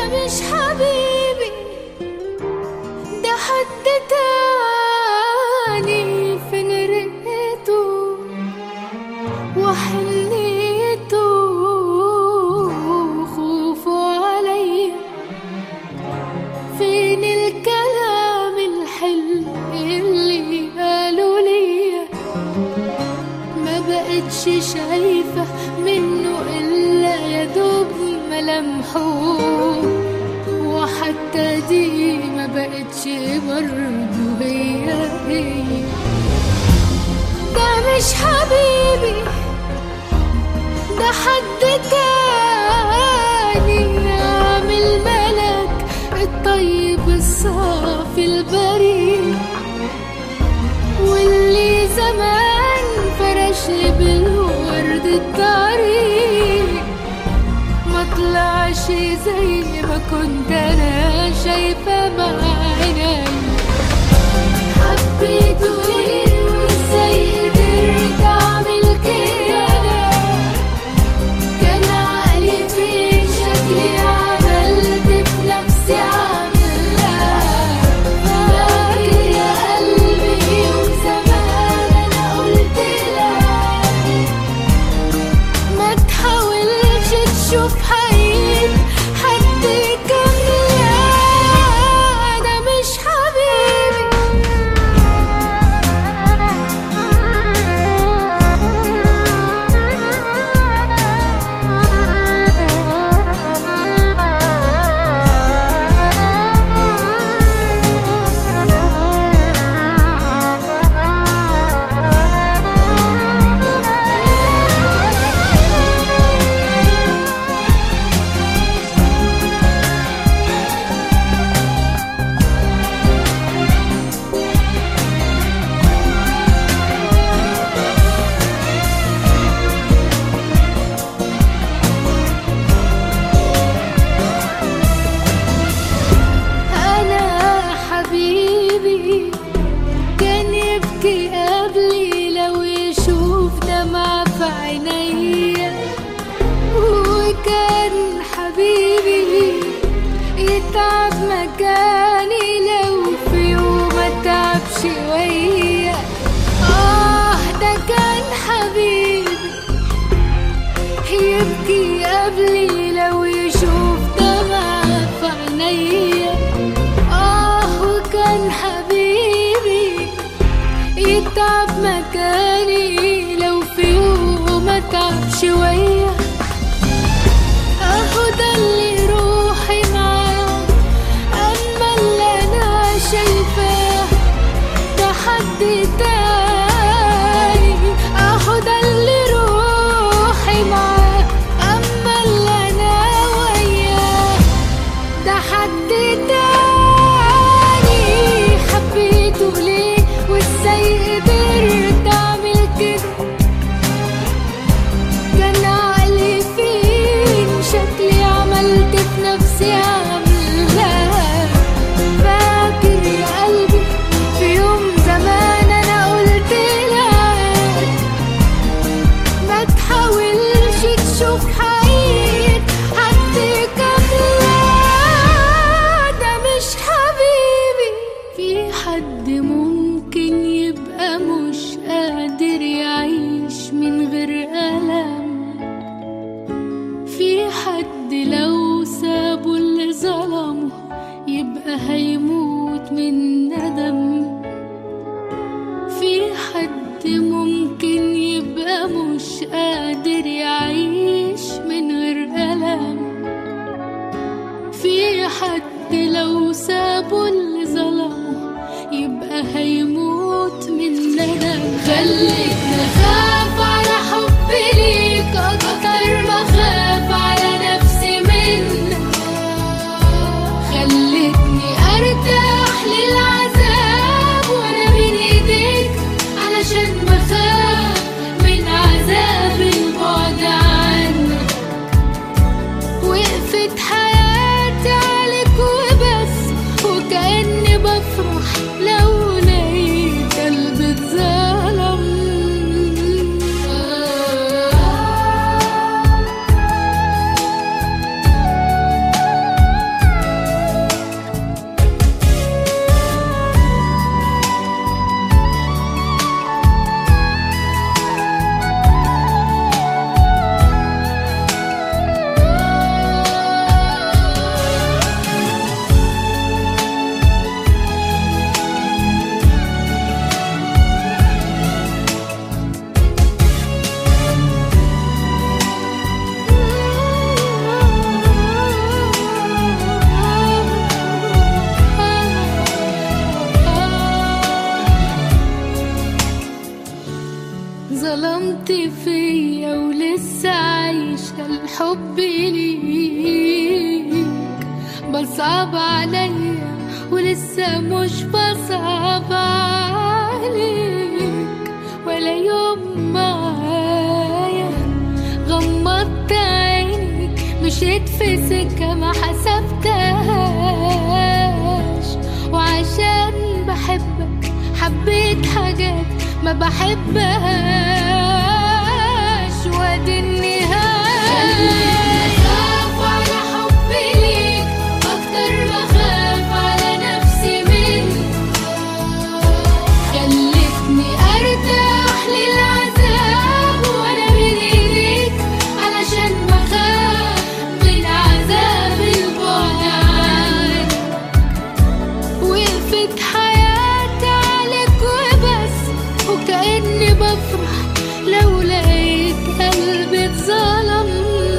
مش حبيبي ده حد تاني فين رقته وحنيته خوفه عليا فين الكلام الحلو اللي قالوا ليا ما بقتش شايفة منه إلا يا دوب ملامحه وحتى دي ما بقتش برضه هي هي ده مش حبيبي ده حد تاني عامل ملك الطيب الصافي البريء واللي زمان فرش لي بالورد الطريق ما طلعش زي ما كنت انا شايفه بعيني حبيته ليه وازاي قدرت اعمل كده كان عقلي في شكلي عملت في نفسي عاملة فاكر يا قلبي يوم زمان انا قلت لك ما تحاولش تشوف حقيقة حد كاملة ده مش أنا حبيبي كان يبكي قبلي لو يشوف دمع في عينيا وكان حبيبي يتعب مكاني لو في يوم اتعب شوية آه ده كان حبيبي يبكي قبلي لو يشوف دمع في عينيا آه وكان حبيبي يتعب مكاني لو في يوم اتعب شوية اهو ده اللي روحي معاه اما اللي انا شايفاه ده حد تاني اهو ده اللي روحي معاه اما اللي انا وياه ده حد تاني حبيته ليه وازاي قدرت اعمل كده كان عقلي فين شكلي عملت في نفسي عاملة فاكر يا قلبي في يوم زمان انا قلت لك ما تحاولش تشوف حقيقة حد كاملة ده مش حبيبي في حد ممكن يبقى مش قادر يعيش من غير ألم في حد لو سابه اللي ظلمه يبقى هيموت من ندم في حد ممكن يبقى مش قادر يعيش من غير ألم في حد لو سابه اللي ظلمه يبقى هيموت من ندم خليتني اخاف على حبي ليك اكتر ما اخاف على نفسي منك خلتني ارتاح للعذاب وانا بين ايديك علشان بخاف من عذاب البعد عنك وقفت حياتي عليك وبس وكأني بفرح لو لقيت قلبي اتظلم حبي ليك بصعب عليا ولسه مش بصعب عليك ولا يوم معايا غمضت عيني مشيت في سكة ما حسبتهاش وعشان بحبك حبيت حاجات ما بحبهاش وادي النهاية خاف على حبي ليك أكتر ما خاف على نفسي منك خلتني أرتاح للعذاب وأنا بين إيديك علشان بخاف من عذاب البعد عنك وقفت حياتي عليك وبس وكأني بفرح لو لقيت قلبي اتظلم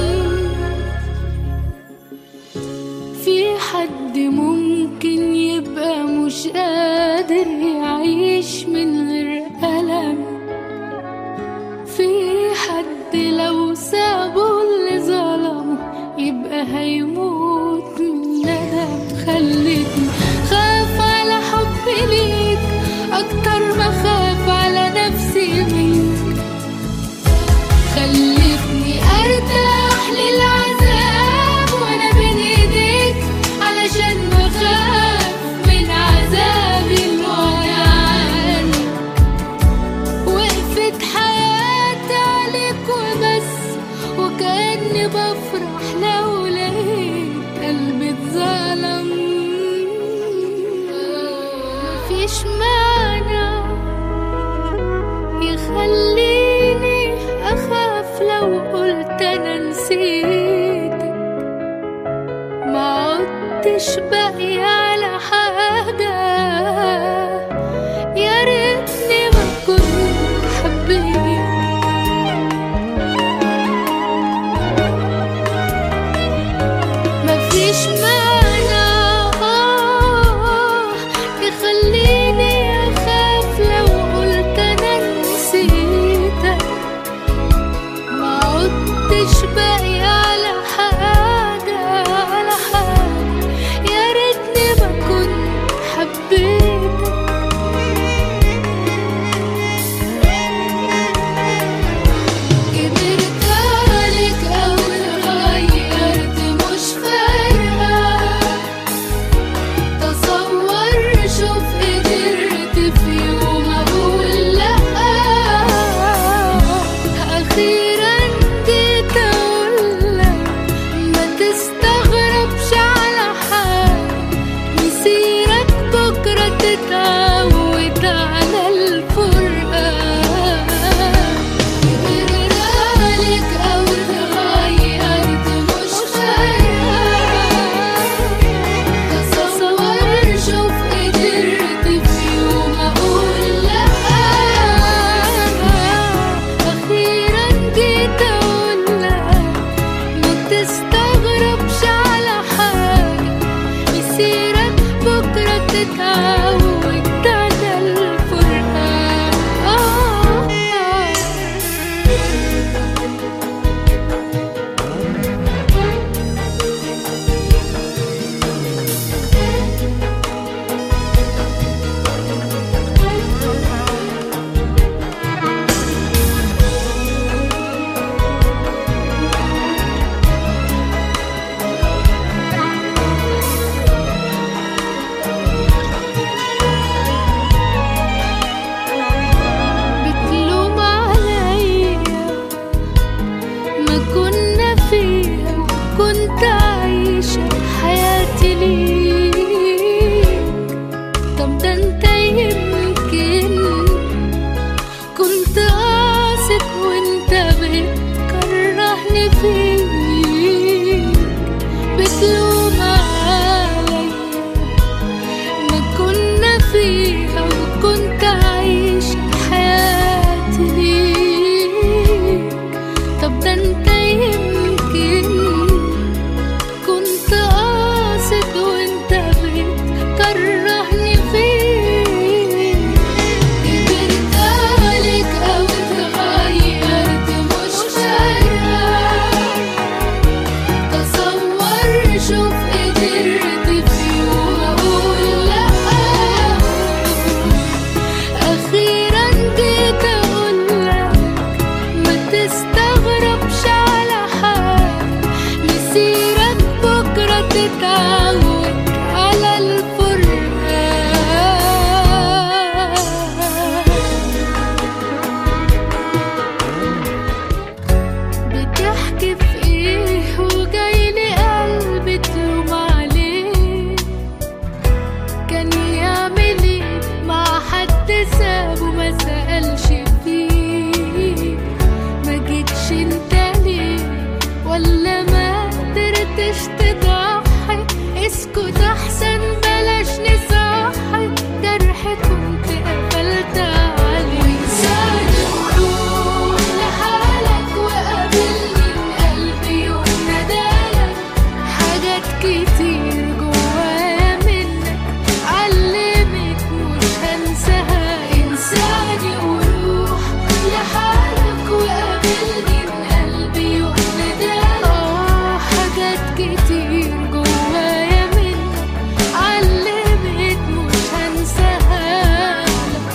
في حد ممكن يبقى مش قادر يعيش من غير ألم في حد لو سابه اللي ظلمه يبقى هيموت من ندم خلتني خاف على حبي ليك أكتر ما خاف على نفسي منك خلتني أرتاح للعذاب وأنا بين إيديك علشان بخاف من عذاب البعد عنك وقفت حياتي عليك وبس وكأني بفرح لو لقيت قلبي اتظلم مفيش معنى يخليني أخاف لو قلت أنا نسيتك ما عدتش باقي على حاجة يا ريتني ما كنت حبيت مفيش معنى آه يخليني أخاف لو قلت أنا نسيتك ما عدتش باقي على حاجة على حاجة يا ريتني ما تتعود على الفرقة بتحكي في ايه وجايلي قلبي تلوم عليه كان يعمل ايه مع حد سابه ما سألش فيه ما جيتش انت ليه ولا ما قدرتش تضحي اسكت احسن بلاش نصحي جرح كنت قفلت عليه وانساني وروح لحالك وقابلني قلبي وندالك حاجات كتير جوايا منك علمت مش هنساها انساني وروح لحالك وقابلني قلبي وندالك اه حاجات كتير جوايا منك علمت مش هنساها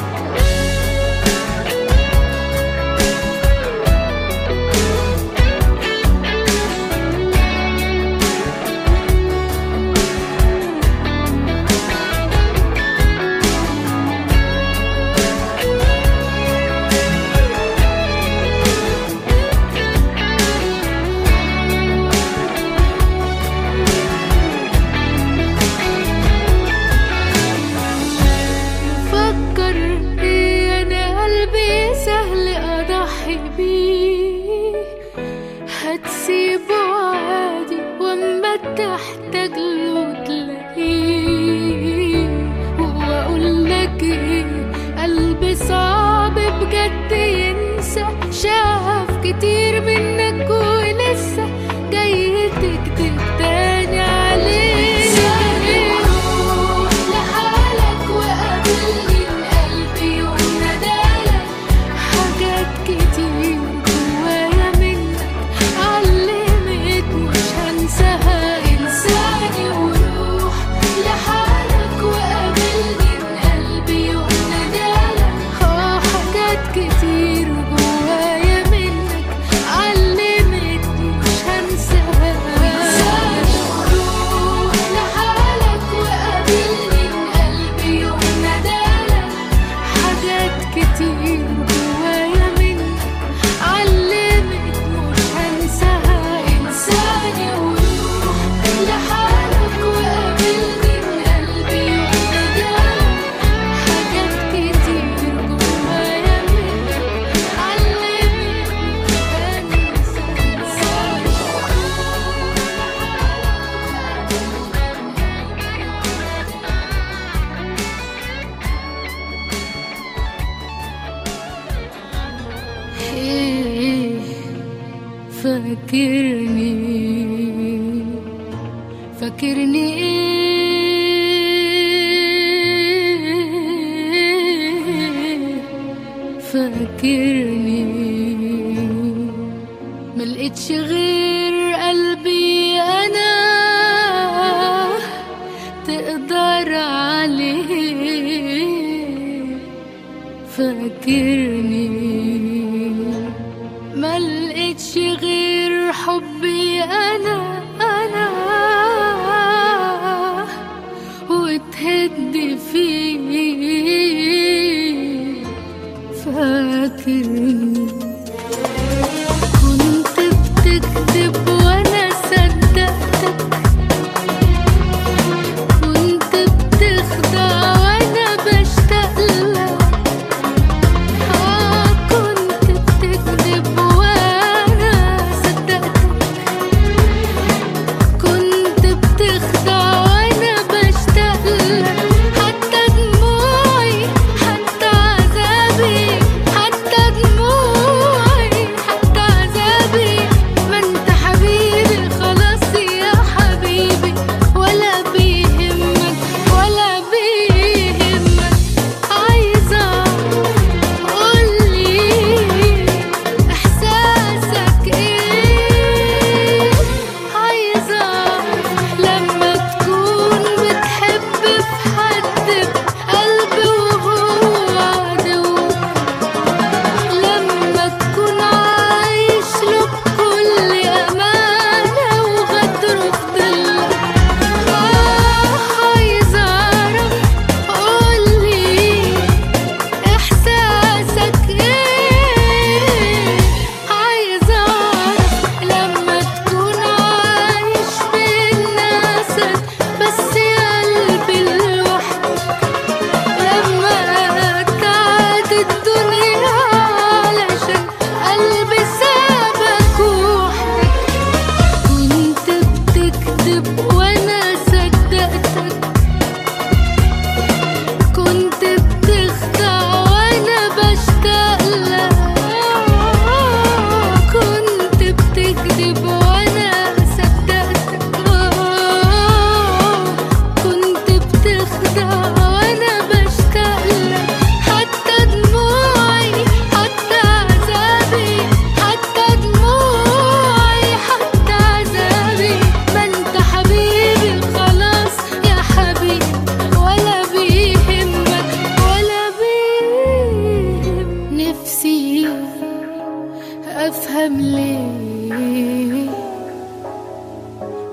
فكر ايه انا قلبي سهل اضحي بيه هتسيبه عادي واما تحتاج له تلاقيه واقول لك ايه قلبي صعب بجد ينسى شاف كتير منك ولسه جاي تكتب تاني عليه روح لحالك وقابلني قلبي وندالك حاجات كتير جوايا منك علمت مش هنساها انساني وروح لحالك وقابلني قلبي وندالك اه حاجات كتير جوايا منك علمت مش هنساها انساني وروح لحالك وقابلني قلبي وندالك حاجات كتير جوايا منك علمت مش هنساها انساني وروح لحالك وقابلني قلبي وندالك حاجات كتير جوايا منك علمت مش إيه فاكرني فاكرني ايه فاكرني ملقتش غير قلبي انا تقدر عليه فاكرني ما لقيتش غير حبي انا انا وتهد فيه فاكرني كنت بتكذب وانا صدقتك كنت بتخدع وانا بشتاق لك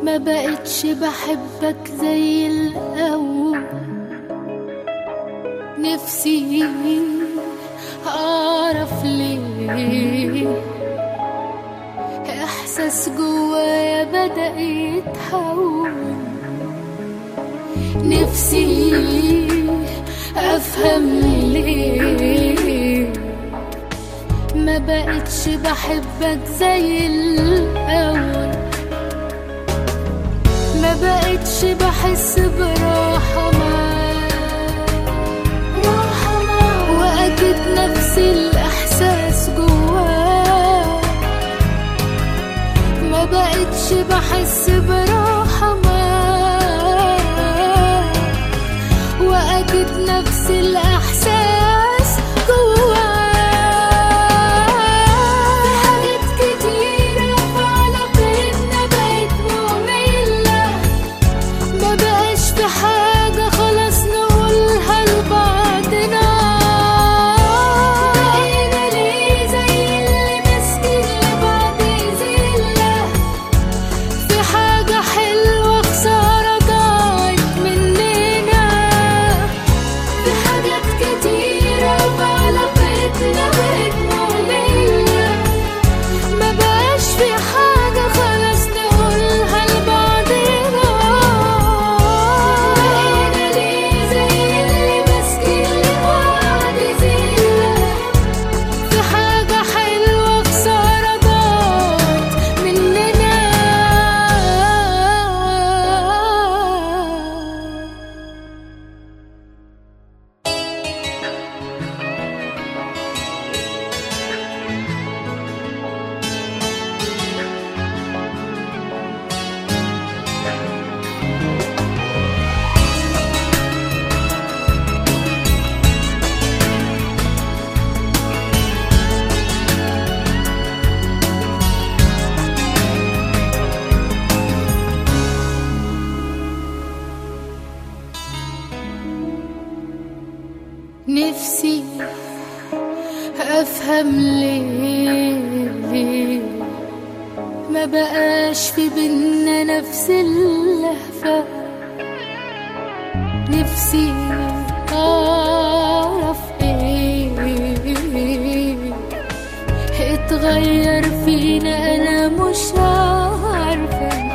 ما بقتش بحبك زي الأول نفسي أعرف ليه إحساس جوايا بدأ يتحول نفسي أفهم ليه ما بقتش بحبك زي الأول ما بقتش بحس براحة معاك راحة معاك وأكيد نفس الإحساس جواك ما بقتش بحس براحة معاك وأكيد نفس الإحساس جواك في حاجات كتيرة في علاقتنا بقت مملة ما بقاش في حاجة خلاص نقولها لبعضنا بقينا ليه زي اللي ماسكين لبعض زلة في حاجة حلوة خسارة ضاعت مننا في حاجات كتيرة في علاقتنا بقت مملة ما بقاش في حاجة خلاص نقولها لبعضنا بقينا ليه زي اللي ماسكين لبعض زلة في حاجة حلوة خسارة ضاعت مننا نفسي أفهم ليه ما بقاش في بينا نفس اللهفة نفسي أعرف إيه اتغير فينا أنا مش عارفة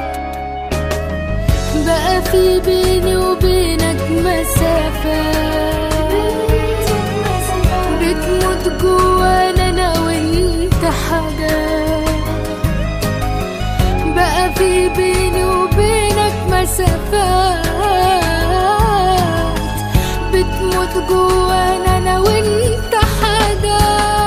بقى في بيني وبينك مسافة بتموت جوانا انا وانت حاجات بقى في بيني وبينك مسافات بتموت جوانا انا وانت حاجات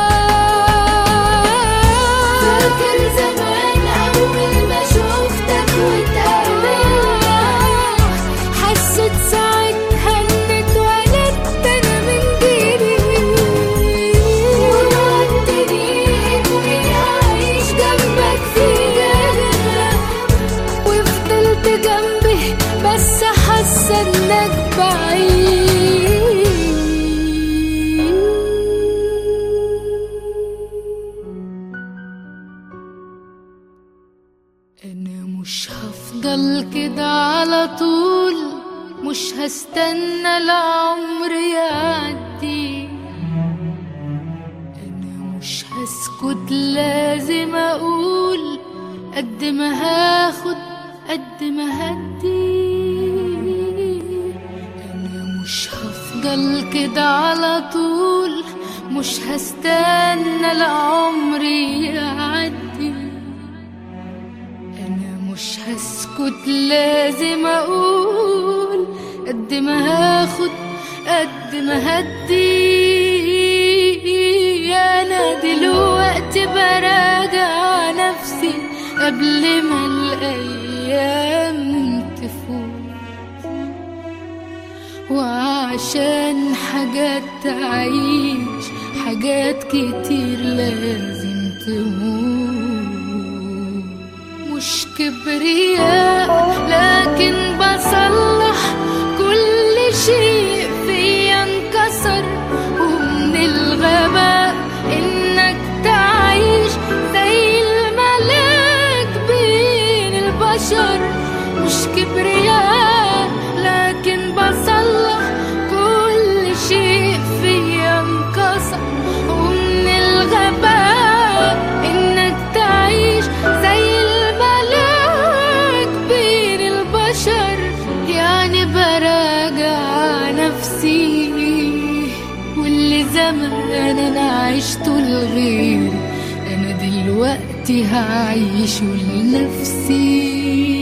فاكر زمان اول ما شفتك واتقابلنا حسيت ساعتها اني اتولدت انا من جديد ووعدتني اني اعيش جنبك في جنة وفضلت جنبي بس حاسه انك بعيد انا مش هفضل كده على طول مش هستنى العمر يعدي انا مش هسكت لازم اقول قد ما هاخد قد ما هدي انا مش هفضل كده على طول مش هستنى العمر يعدي انا مش هسكت لازم اقول قد ما هاخد قد ما هدي انا دلوقتي براجع نفسي قبل ما الايام تفوت وعشان حاجات تعيش حاجات كتير لازم تموت مش كبرياء لكن بصلح كل شيء فيا انكسر ومن الغباء انك تعيش زي الملاك بين البشر مش كبرياء لكن بصلح كل شيء فيا انكسر ومن الغباء انك تعيش زي الملاك بين البشر يعني براجع نفسي واللي زمان انا عشته لغيري انا دلوقتي هعيشه لنفسي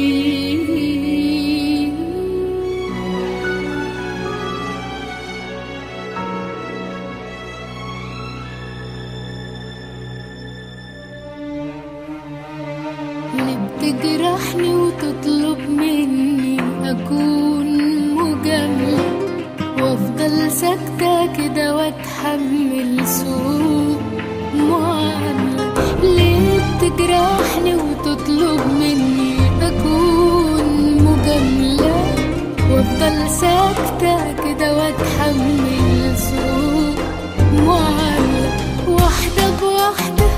اللي بتجرحني وتطلب مني أكون مجاملة وأفضل ساكتة كده وأتحمل سوء معاملة ليه بتجرحني وتطلب مني أكون مجاملة وأفضل ساكتة كده وأتحمل سوء معاملة واحدة بواحدة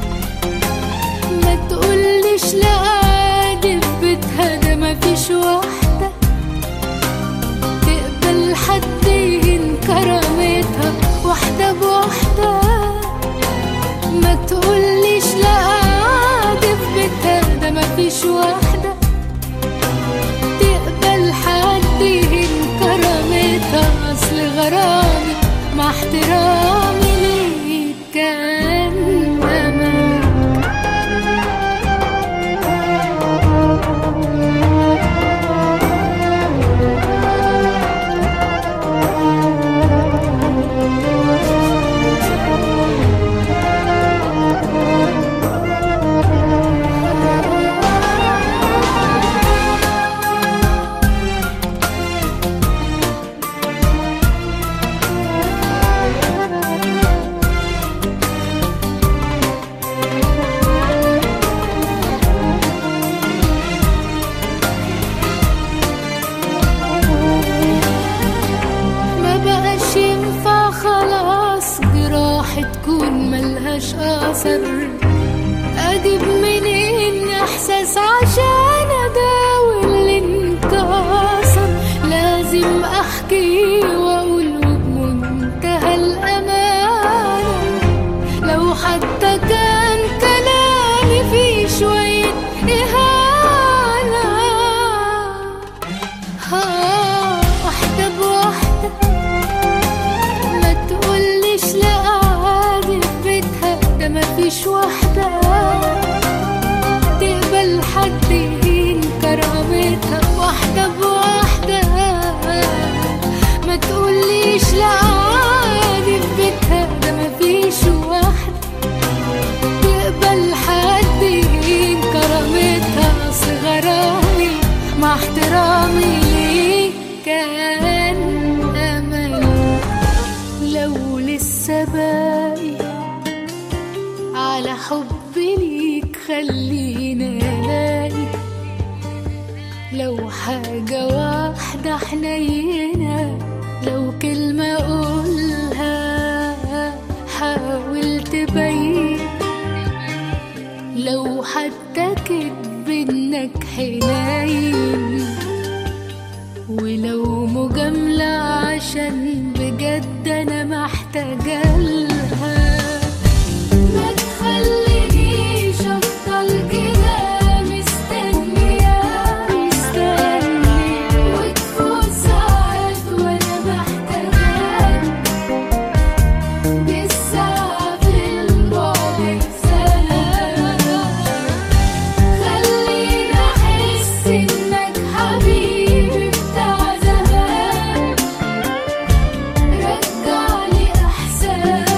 ما تقوليش لا عادي في بيتها ده مفيش واحدة تقبل حد يهين كرامتها واحدة بواحدة ما تقوليش لا عادي في بيتها ده مفيش واحدة تقبل حد يهين كرامتها أصل غرامي مع احترامي ليك كان أمان ما بقاش ينفع خلاص جراح تكون ملهاش اثر اجيب منين احساس عشان اداوي اللي انكسر لازم احكي واقول بمنتهى الامانه لو حتى كان كلامي فيه شويه اهانه ها واحدة بواحدة ما تقوليش لا عادي في بيتها ده مفيش واحدة تقبل حد يهين كرامتها واحدة بواحدة ما تقوليش لا عادي في بيتها ده مفيش واحدة تقبل حد يهين كرامتها صغراني مع احترامي ليك كان أمل لو لسه باقي على حبي ليك خلينا الاقي لو حاجة واحدة حنينة لو كلمة أقولها حاول تبين لو حتى كدب انك حنين ولو مجاملة عشان بجد انا محتاجة لها ما تخلينيش افضل كده مستنية مستني وتفوت ساعات وانا محتاجة بالساعة في البعد سنة خليني احس انك حبيبي بتاع زمان رجعلي احساس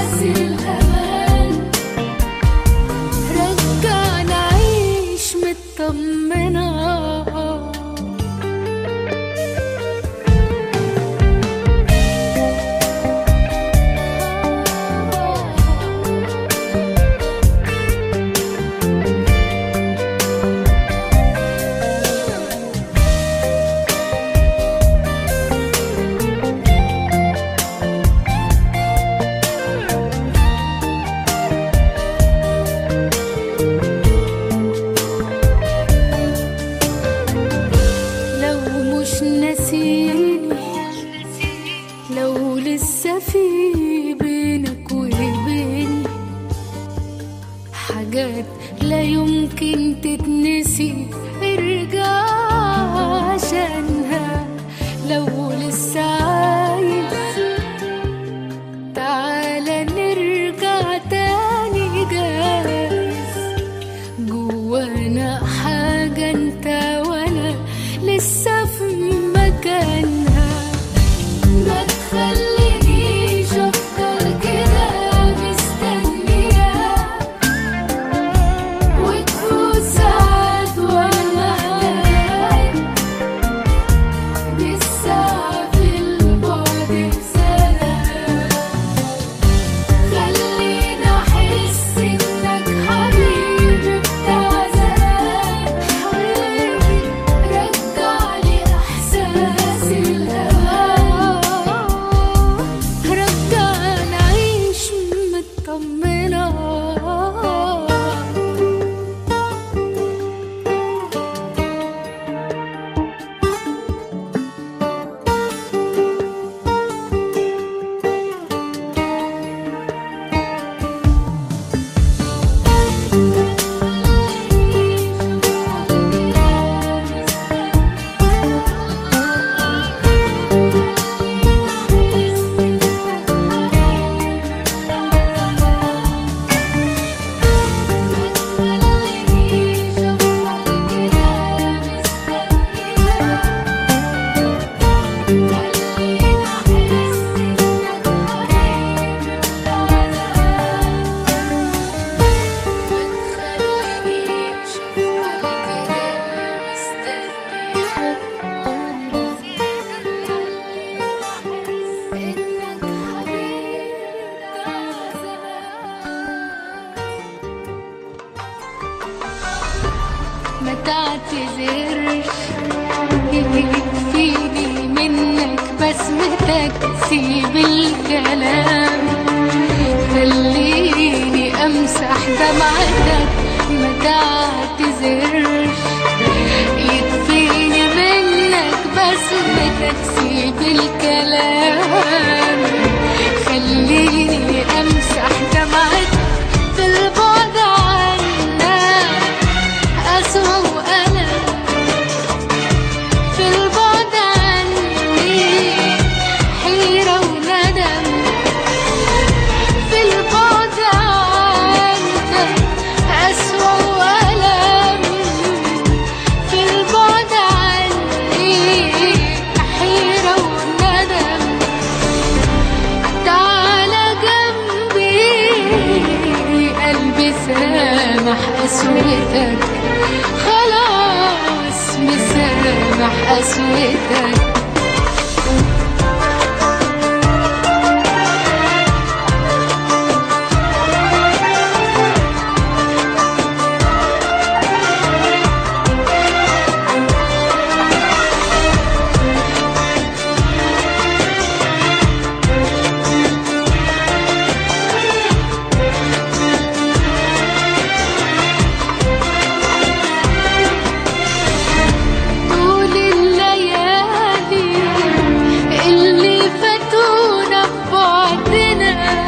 قسوتك سيب الكلام خليني امسح دمعتك ما تعتذرش يكفيني منك بسمتك سيب الكلام خليني امسح دمعتك في البعد عنك أسوأ وألم في البعد عني حيرة وندم في البعد عنك أسوأ وألم في البعد عني حيرة وندم تعالى جنبي قلبي سامح قسوتك خلاص مسامح قسوتك طول الليالي اللي فاتونا ببعدنا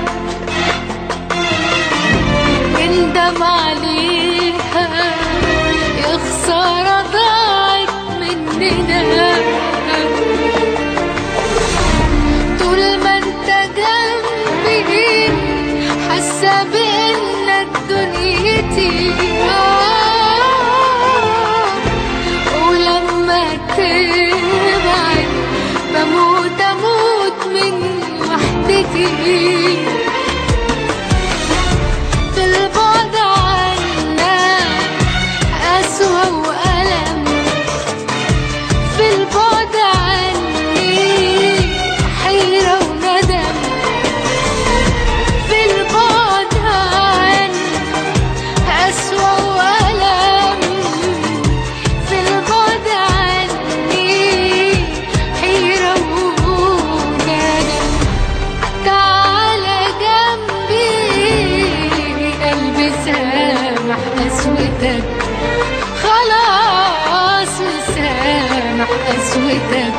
نندم عليها يا خسارة ضاعت مننا طول ما انت جنبي حاسة بانك دنيتي ولما تبعد بموت اموت من وحدتي في البعد عنك أسوأ وألم في البعد عني حيرة وندم في البعد عنك أسوأ وألم في البعد عني حيرة وندم تعالى جنبي قلبي سامح قسوتك خلاص سامح قسوتك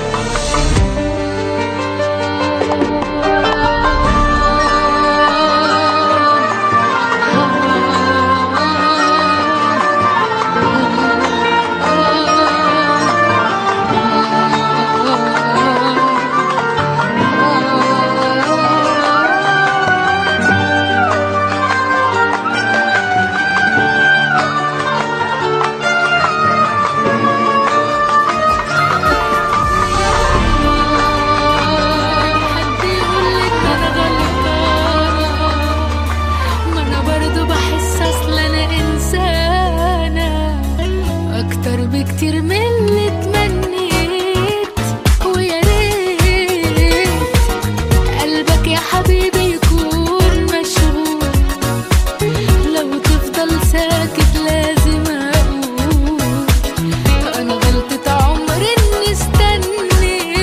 حد يقولك انا غلطانة ما انا برضو بحس اصل انا انسانة اكتر بكتير من اللي تمنيت ويا ريت قلبك يا حبيبي يكون مشغول لو تفضل ساكت لازم اقول انا غلطة عمري اني استنيت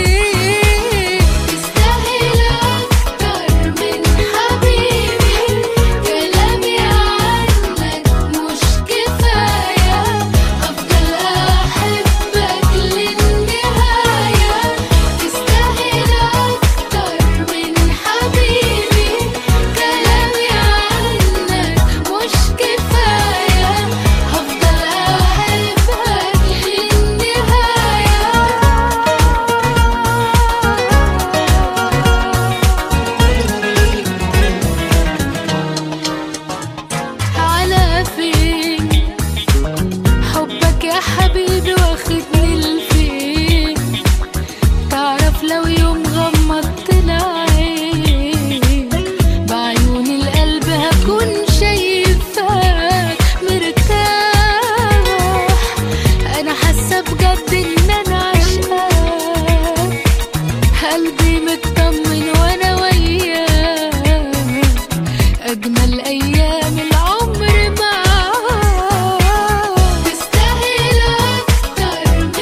تستاهل اكتر من حبيبي كلامي عنك مش كفاية افضل احبك للنهاية تستاهل اكتر من حبيبي كلامي عنك مش كفاية هفضل احبك للنهاية على فين حبك يا حبيبي واخدني لفين تعرف لو يوم غمضت العين بعيون القلب هكون شايفاك مرتاح انا حاسه بجد ان انا عشقاك قلبي مطمن وانا وياك اجمل ايام العمر معاك تستاهل اكتر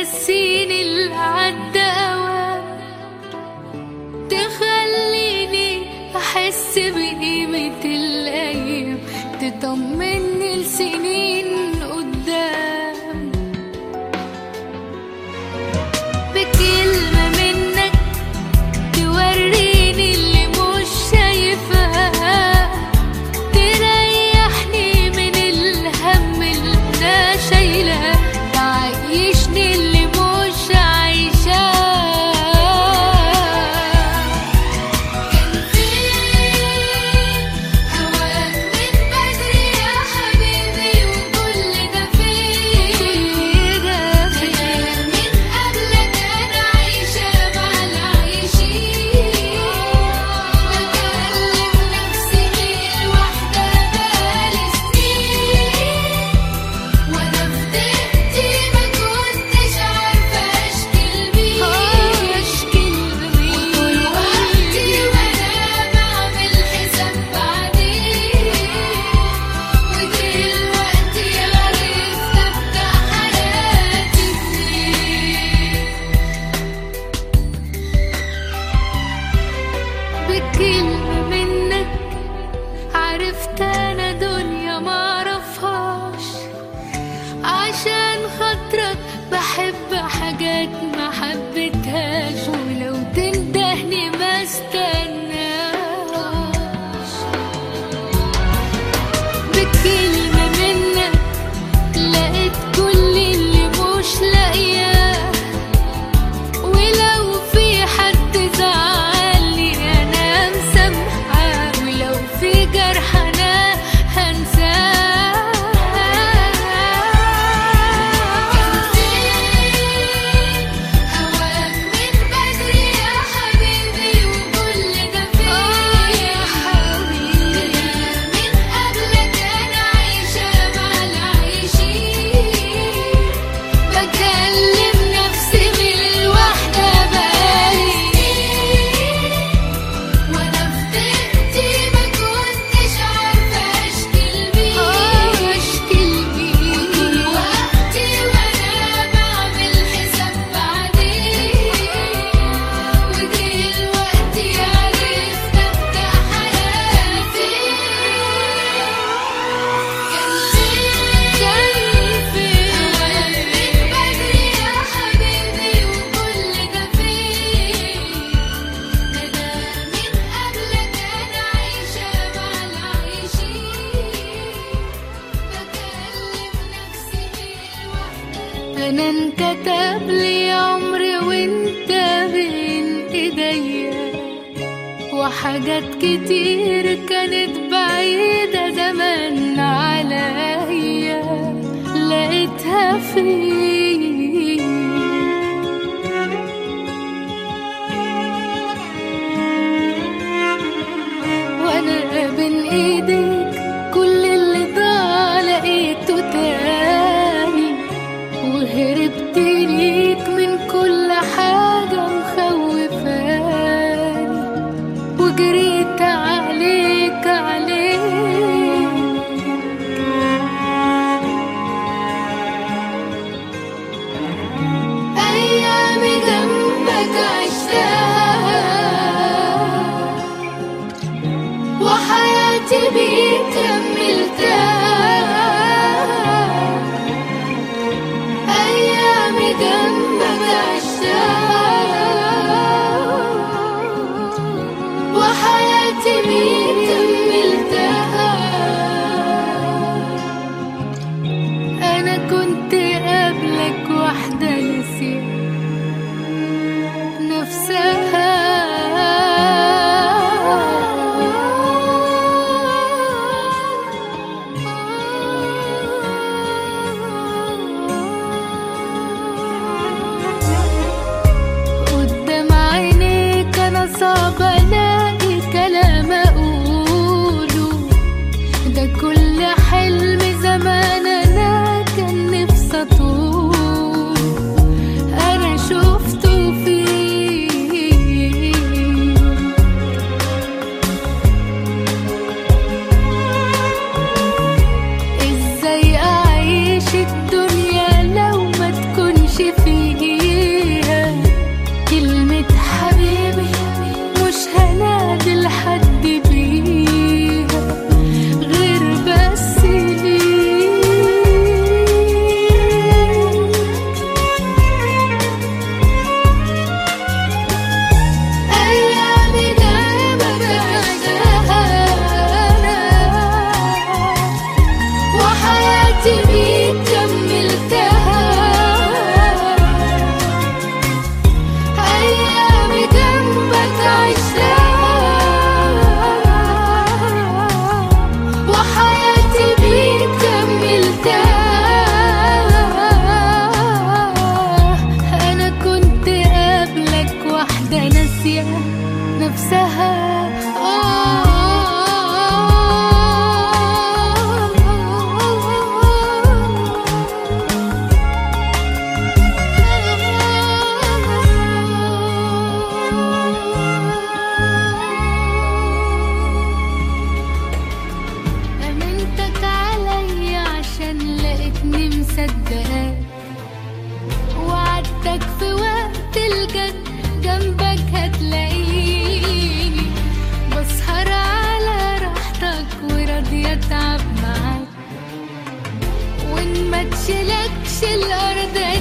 تنسيني اللي عدى أوام تخليني أحس بقيمة الأيام تطمني لسنين قدام بكلمة منك توريني اللي مش شايفاه تريحني من الهم اللي انا شايلاه تعيشني اللي مش عايشاه كان فين هواك من بدري يا حبيبي وكل ده فين ده من قبلك انا عايشة مع العايشين بكلم نفسي لوحدة بقالي سنين وانا في ضيقتي ما كنتش عارفة اشكي لمين اشكي لمين وطول وقتي وانا بعمل حساب بعدين ودلوقتي عرفت ابدأ حياتي منين بكلمة منك عرفت انا دنيا معرفهاش عشان خاطرك بحب حاجات ما حبيتهاش ولو تندهني ما استناش بكلمة منك لقيت كل اللي مش لاقياه ولو في حد زعلني انا مسامحاه ولو في جرح انا هنساه كان فين هواك من بدري يا حبيبي وكل ده فين يا حبيبي من قبلك انا عايشة مع العايشين بكلم نفسي من الوحدة بقالي سنين وانا في ضيقتي ما كنتش عارفة اشكي لمين اشكي لمين وطول وقتي وانا بعمل حساب بعدين ودلوقتي عرفت ابدأ حياتي كان فين كان فين هواك من بدري يا حبيبي وكل ده فين ده انا من قبلك انا عايشة مع العايشين بكلم نفسي لوحدي انا انكتب لي عمري وانت بين ايديا وحاجات كتير كانت بعيدة زمان عليا لقيتها فيك وانا بين ايديك كل اللي ضاع لقيته تاني وهربت ليك من كل حاجة مخوفاني وجريت عليك عليك ما تشيلكش الأرض